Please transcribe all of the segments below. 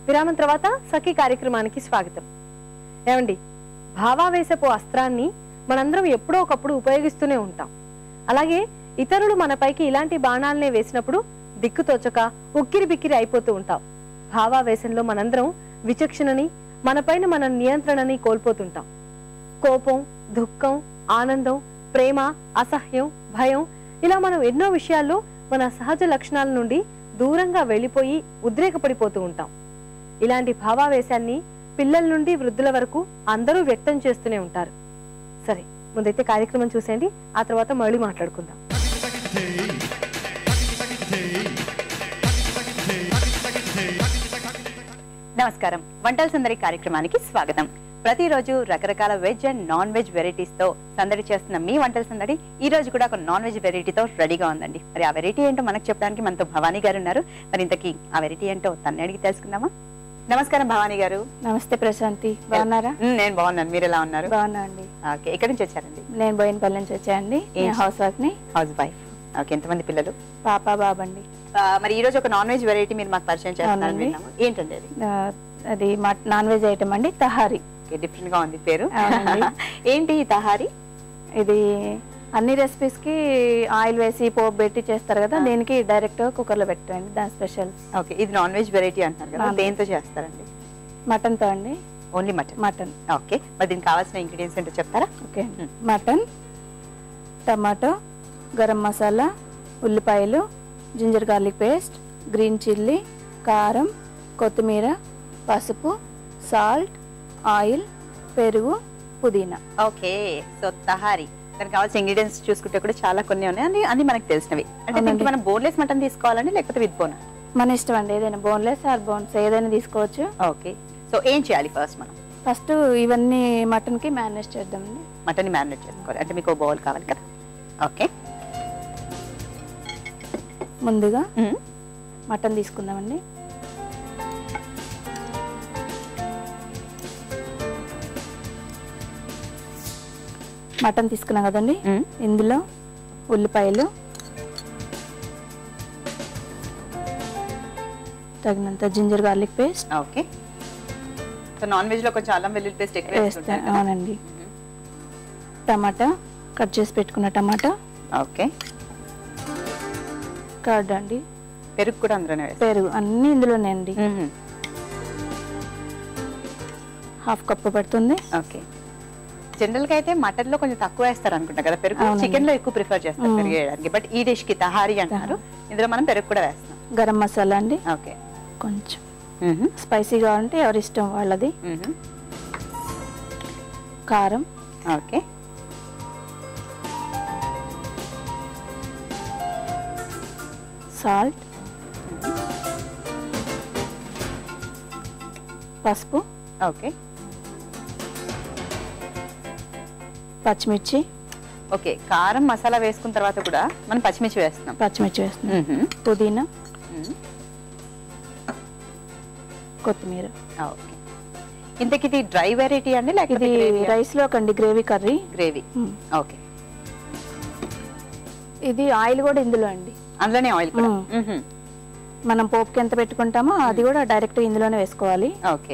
విరామం తర్వాత సఖీ కార్యక్రమానికి స్వాగతం ఏమండి భావావేశపు అస్త్రాన్ని మనందరం ఎప్పుడో ఒకప్పుడు ఉపయోగిస్తూనే ఉంటాం అలాగే ఇతరులు మనపైకి ఇలాంటి బాణాలనే వేసినప్పుడు దిక్కుతోచక ఉక్కిరి బిక్కిరి అయిపోతూ ఉంటాం భావావేశంలో మనందరం విచక్షణని మనపైన మన నియంత్రణని కోల్పోతుంటాం కోపం దుఃఖం ఆనందం ప్రేమ అసహ్యం భయం ఇలా మనం ఎన్నో విషయాల్లో మన సహజ లక్షణాల నుండి దూరంగా వెళ్ళిపోయి ఉద్రేకపడిపోతూ ఉంటాం ఇలాంటి భావావేశాన్ని పిల్లల నుండి వృద్ధుల వరకు అందరూ వ్యక్తం చేస్తూనే ఉంటారు సరే ముందైతే కార్యక్రమం చూసేయండి ఆ తర్వాత మళ్ళీ మాట్లాడుకుందాం నమస్కారం వంటల సందడి కార్యక్రమానికి స్వాగతం ప్రతిరోజు రకరకాల veg and non veg varieties తో సందడి చేస్తున్న మీ వంటల సందడి ఈ రోజు కూడా ఒక నాన్ వెజ్ వెరైటీతో రెడీగా ఉందండి మరి ఆ వెరైటీ ఏంటో మనకు చెప్పడానికి మనతో భవానీ గారు ఉన్నారు మరి ఇంతకీ ఆ వెరైటీ ఏంటో తన్నే అడిగి తెలుసుకుందామా నమస్కారం భవానీ గారు నమస్తే ప్రశాంతి బాగున్నారా మ్, నేను బాగున్నాను మీరు ఎలా ఉన్నారు బాగున్నా అండి ఓకే ఎక్కడి నుంచి వచ్చారండి నేను బోయినపల్లి నుంచి వచ్చాయండి నేను ఏం- హౌస్ వైఫ్ ని హౌస్ వైఫ్ ఓకే ఎంతమంది పిల్లలు పాప బాబండి ఆ, మరి ఈ రోజు ఒక నాన్ వెజ్ వెరైటీ మీరు మాకు పరిచయం చేస్తారని అవునండి. విన్నాము ఏంటండి అది ఆ, అది మట్- నాన్ వెజ్ ఐటమ్ అండి తహారి డిఫరెంట్ గా ఉంది పేరు అవునండి. ఏంటి ఈ తహారీ ఇది అన్ని రెసిపీస్ కి ఆయిల్ వేసి పోపు పెట్టి చేస్తారు కదా ఆ. దీనికి డైరెక్ట్ కుక్కర్ లో పెట్టండి దాని స్పెషల్ ఓకే ఇది నాన్ వెజ్ వెరైటీ అంటున్నారు కదా Non-veg. దేంతో చేస్తారండి మటన్ తో అండి ఓన్లీ మటన్ మటన్ ఓకే మరి దీనికి కావాల్సిన ఇంగ్రీడియంట్స్ ఏంటో చెప్తారా okay Hmm. Mutton tomato garam masala ఉల్లిపాయలు ginger garlic paste green chilli కారం కొత్తిమీర పసుపు సాల్ట్ ఆయిల్ పెరుగు పుదీనా ఓకే సో తహారీ దానికి కావాల్సిన ఇంగ్రీడియంట్స్ చూసుకుంటే కూడా చాలా కొన్ని ఉన్నాయి అన్ని అన్ని మనకు తెలిసినవి అంటే దీనికి అవునండి. మనం బోన్లెస్ మటన్ తీసుకోవాలండి లేకపోతే విత్ బోన్ మన ఇష్టం అండి ఏదైనా బోన్లెస్ ఆర్ బోన్స్ ఏదైనా తీసుకోవచ్చు ఓకే సో ఏం చేయాలి ఫస్ట్ మనం ఫస్ట్ ఇవన్నీ మటన్ కి మ్యారినేట్ చేద్దామండి మటన్ మ్యారినేట్ చేసుకోవాలి అంటే మీకు బౌల్ కావాలి కదా ఓకే ముందుగా మటన్ తీసుకుందామండి మటన్ తీసుకున్నాం కదండి ఇందులో ఉల్లిపాయలు తగినంత ginger garlic paste okay so non veg లో కొంచెం అల్లం వెల్లుల్లి పేస్ట్ ఎక్కువ వేస్తాను వేస్తుంటారు కదా? అవునండి టమాటా కట్ చేసి పెట్టుకున్న టమాటా ఓకే కర్డ్ అండి పెరుగు కూడా అందులోనే వేస్తాం పెరుగు అన్నీ ఇందులోనే అండి మ్మ్. హాఫ్ కప్పు పడుతుంది ఓకే జనరల్ గా అయితే మటన్ లో కొంచెం తక్కువ వేస్తారు అనుకుంటా కదా పెరుగు అవునండి. చికెన్ లో ఎక్కువ ప్రిఫర్ చేస్తారు మ్మ్. పెరుగు వేయడానికి బట్ ఈ డిష్ కి తహారీ అంటున్నారు ఇందులో మనం పెరుగు కూడా వేస్తాం గరం మసాలా అండి ఓకే కొంచెం స్పైసీగా ఉంటే ఎవరి ఇష్టం వాళ్ళది కారం ఓకే సాల్ట్ పసుపు ఓకే పచ్చిమిర్చి ఓకే కారం మసాలా వేసుకున్న తర్వాత కూడా మనం పచ్చిమిర్చి వేస్తున్నాం పచ్చిమిర్చి వేస్తున్నాం మ్మ్. పుదీనా మ్మ్. కొత్తిమీర ఓకే ఇంతకి ఇది డ్రై వెరైటీ అండి ఇది లేకపోతే రైస్ లో కండి గ్రేవీ కర్రీ గ్రేవీ మ్మ్. ఓకే ఇది ఆయిల్ కూడా ఇందులో అండి అందులోనే ఆయిల్ కూడా మ్మ్. మ్మ్. మనం పోపుకి ఎంత పెట్టుకుంటామో అది కూడా డైరెక్ట్ ఇందులోనే వేసుకోవాలి ఓకే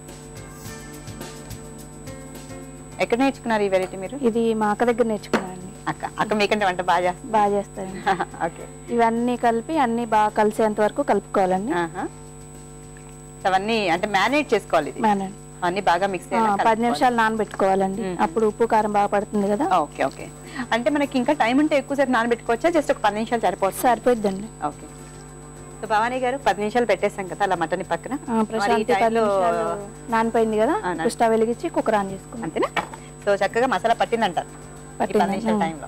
ఎక్కడ నేర్చుకున్నారు ఈ వెరైటీ మీరు ఇది మా అక్క దగ్గర నేర్చుకున్నానండి అక్క అక్క మీకంటే వంట బాగా చేస్తుంది బాగా చేస్తారండి ఓకే ఇవన్నీ కలిపి అన్ని బాగా కలిసేంత వరకు కలుపుకోవాలండి ఆహా. సో అవన్నీ అంటే మ్యారినేట్ చేసుకోవాలి ఇది మేనం అన్ని బాగా మిక్స్ ఆ, పది నిమిషాలు నానబెట్టుకోవాలండి మ్మ్. అప్పుడు ఉప్పు కారం బాగా పడుతుంది కదా ఓకే ఓకే అంటే మనకి ఇంకా టైం ఉంటే ఎక్కువసేపు నానబెట్టుకోవచ్చా జస్ట్ ఒక పది నిమిషాలు సరిపోతుంది సరిపోద్దండి ఓకే సో భవానీ గారు పది నిమిషాలు పెట్టేస్తాం కదా అలా మటన్ పక్కన ఆ, ప్రశాంతి మరి ఈ పది టైంలో- నిమిషాలు నానిపోయింది కదా ఆ, నాని- స్టవ్ వెలిగించి కుక్కర్ ఆన్ చేసుకున్నాం అంతేనా సో చక్కగా మసాలా పట్టిందంటారు ఈ పది పట్టింది. నిమిషాల మ్మ్. టైంలో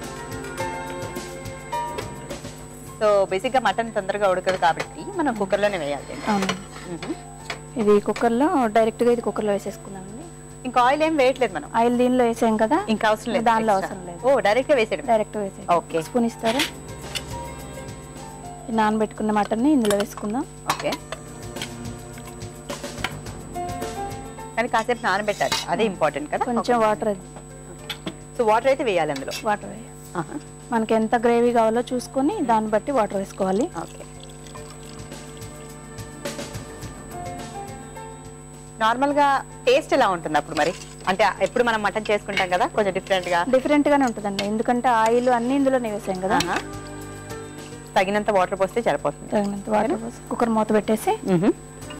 సో బేసిక్ గా మటన్ తొందరగా ఉడకదు కాబట్టి మనం కుక్కర్ లోనే వేయాలి దీన్ని. అవును మ్మ్. ఇది కుక్కర్లో డైరెక్ట్ గా ఇది కుక్కర్లో వేసేసుకున్నామండి ఇంకా ఆయిల్ ఏం వేయట్లేదు మనం ఆయిల్ దీనిలో వేసాం కదా ఇంకా అవసరం లేదు దానిలో extra. అవసరం లేదు. ఓ డైరెక్ట్ గా వేసేయడం డైరెక్ట్ వేసే ఓకే స్పూన్ ఇస్తారా ఈ నానబెట్టుకున్న మటన్ని ఇందులో వేసుకుందాం ఓకే కానీ కాసేపు నానబెట్టాలి అదే ఇంపార్టెంట్ కదా కొంచెం వాటర్ సో వాటర్ అయితే వేయాలి అందులో వాటర్ వేయాలి మనకి ఎంత గ్రేవీ కావాలో చూసుకొని దాన్ని బట్టి వాటర్ వేసుకోవాలి ఓకే నార్మల్ గా టేస్ట్ ఎలా ఉంటుంది అప్పుడు మరి అంటే ఎప్పుడు మనం మటన్ చేసుకుంటాం కదా కొంచెం డిఫరెంట్ గా డిఫరెంట్ గానే ఉంటుందండి ఎందుకంటే ఆయిల్ అన్ని ఇందులోనే వేసాం కదా ఆహా. తగినంత వాటర్ పోస్తే సరిపోతుంది తగినంత వాటర్ పోసి కుక్కర్ మూత పెట్టేసి మ్హూ.